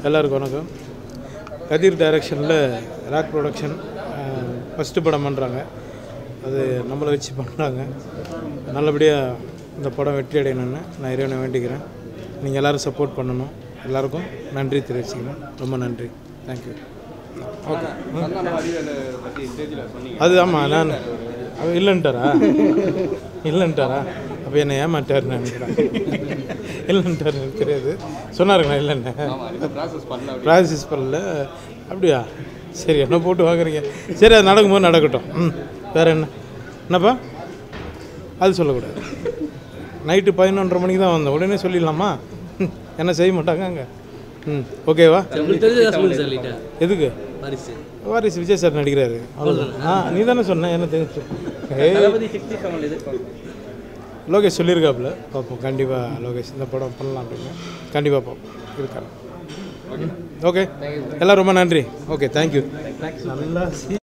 எல்லாருக்கும் வணக்கம் கதிர் டைரக்ஷனில் ராக் ப்ரொடக்ஷன் ஃபஸ்ட்டு படம் பண்ணுறாங்க அது நம்மளை வச்சு பண்ணுறாங்க நல்லபடியாக இந்த படம் வெற்றி அடையணும்னு நான் இறைவனை வேண்டிக்கிறேன் நீங்கள் எல்லோரும் சப்போர்ட் பண்ணணும் எல்லாருக்கும் நன்றி தெரிவிச்சுக்கிறேன் ரொம்ப நன்றி தேங்க்யூ ஓகே அது ஆமாம் நான் அவர் இல்லைன்ட்டாரா இல்லைன்ட்டாரா அப்போ என்னை ஏமாட்டார் நினைக்கிறேன் இல்லைன்ட்டார் எனக்கு தெரியாது சொன்னாருங்களா இல்லைன்னு ப்ராசஸ் பண்ணல அப்படியா சரி என்ன போட்டு வாங்குறீங்க சரி அது நடக்கும்போது நடக்கட்டும் ம் வேறு என்ன என்னப்பா அது சொல்லக்கூடாது நைட்டு பதினொன்றரை மணிக்கு தான் வந்தேன் உடனே சொல்லிடலாமா ம், என்ன செய்ய மாட்டாங்க அங்கே ம் ஓகேவா உங்களுக்கு தெரிஞ்சதா சொல்லுங்க சார் லைட்டா எதுக்கு வாரிசு வாரிசு விஜய் சார் நடிக்கிறாரு அவ்வளோதான் ஆ நீ தானே சொன்ன என்ன தெரிஞ்சு ஏய் தளபதி சிக்ஸ்டி செவன் எதிர்பார்க்கும் லோகேஷ் சொல்லியிருக்காப்புல பார்ப்போம் கண்டிப்பாக லோகேஷ் இந்த படம் பண்ணலாம் அப்படின்னு கண்டிப்பாக பார்ப்போம் இருக்காங்க ஓகே எல்லாம் ரொம்ப நன்றி ஓகே தேங்க்யூ நல்லா